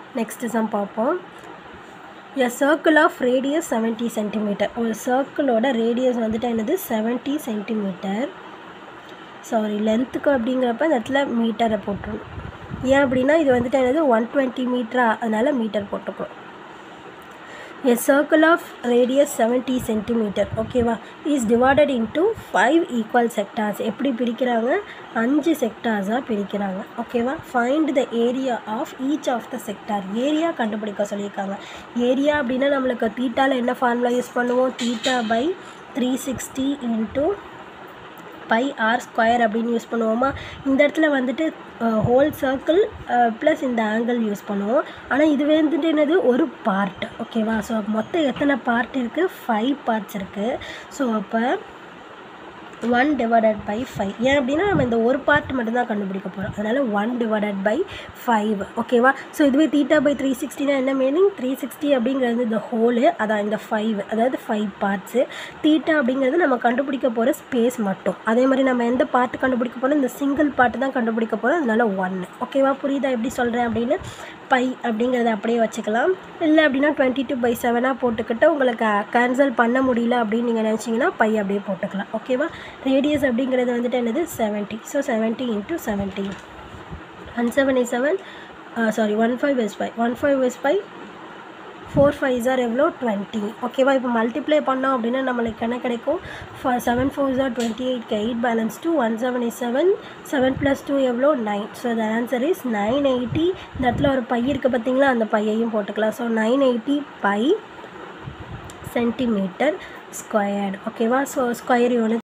next sum பார்ப்போம் a circle of radius seventy centimetre ஒரு சர்க்கிளோட ரேடியஸ் வந்துட்டு என்னது செவன்ட்டி சென்டிமீட்டர் சாரி லென்த்துக்கு அப்படிங்கிறப்ப இந்த இடத்துல மீட்டரை போட்டுருணும் ஏன் அப்படின்னா இது வந்துட்டு என்னது ஒன் டுவெண்ட்டி மீட்டரா அதனால் மீட்டர் போட்டுக்கிறோம் a circle of radius seventy centimetre ஓகேவா is divided into five equal sectors எப்படி பிரிக்கிறாங்க அஞ்சு செக்டார்ஸாக பிரிக்கிறாங்க ஓகேவா find the area of each of the sector area கண்டுபிடிக்க சொல்லியிருக்காங்க ஏரியா அப்படின்னா நம்மளுக்கு தீட்டாவில் என்ன ஃபார்முலா யூஸ் பண்ணுவோம் theta by three sixty into pi r square அப்படின்னு யூஸ் பண்ணுவோமா இந்த இடத்துல வந்துட்டு ஹோல் சர்க்கிள் ப்ளஸ் இந்த ஆங்கிள் யூஸ் பண்ணுவோம் ஆனால் இது வந்துட்டு என்னது ஒரு பார்ட் ஓகேவா ஸோ மொத்தம் எத்தனை பார்ட் இருக்குது ஃபைவ் பார்ட்ஸ் இருக்குது ஸோ அப்போ ஒன் டிவைடட் பை ஃபைவ் ஏன் அப்படின்னா நம்ம இந்த ஒரு பார்ட் மட்டும்தான் கண்டுபிடிக்க போகிறோம் அதனால் ஒன் டிவைடட் பை ஃபைவ் ஓகேவா ஸோ இதுவே தீட்டா பை த்ரீ சிக்ஸ்டினா என்ன மீனிங் த்ரீ சிக்ஸ்டி அப்படிங்கிறது இந்த ஹோலு அதான் இந்த ஃபைவ் அதாவது ஃபைவ் பார்ட்ஸு தீட்டா அப்படிங்கிறது நம்ம கண்டுபிடிக்க போகிற ஸ்பேஸ் மட்டும் அதே மாதிரி நம்ம எந்த பார்ட் கண்டுபிடிக்க போகிறோம் இந்த சிங்கிள் பார்ட் தான் கண்டுபிடிக்க போகிறோம் அதனால ஒன்று ஓகேவா புரியுதா எப்படி சொல்கிறேன் அப்படின்னு பை அப்படிங்கிறத அப்படியே வச்சுக்கலாம் இல்லை அப்படின்னா டுவெண்ட்டி டூ பை செவனாக போட்டுக்கிட்டு உங்களுக்கு கேன்சல் பண்ண முடியல அப்படின்னு நீங்கள் நினச்சிங்கன்னா பை அப்படியே போட்டுக்கலாம் ஓகேவா ரேடியஸ் அப்படிங்கிறது வந்துட்டு என்னது seventy so seventy into seventy one seven is seven sorry one five is five one five is five four five are எவ்வளோ டுவெண்ட்டி ஓகேவா இப்போ மல்டிப்ளை பண்ணோம் அப்படின்னா நம்மளுக்கு என்ன கிடைக்கும் seven four are twenty eight eight balance two one seven is seven seven plus two எவ்வளோ nine so the answer is nine eighty இந்த இடத்துல ஒரு பை இருக்குது பார்த்தீங்களா அந்த பையையும் போட்டுக்கலாம் so nine eighty by centimetre squared ஓகேவா ஸோ ஸ்கொயர் யூனிட்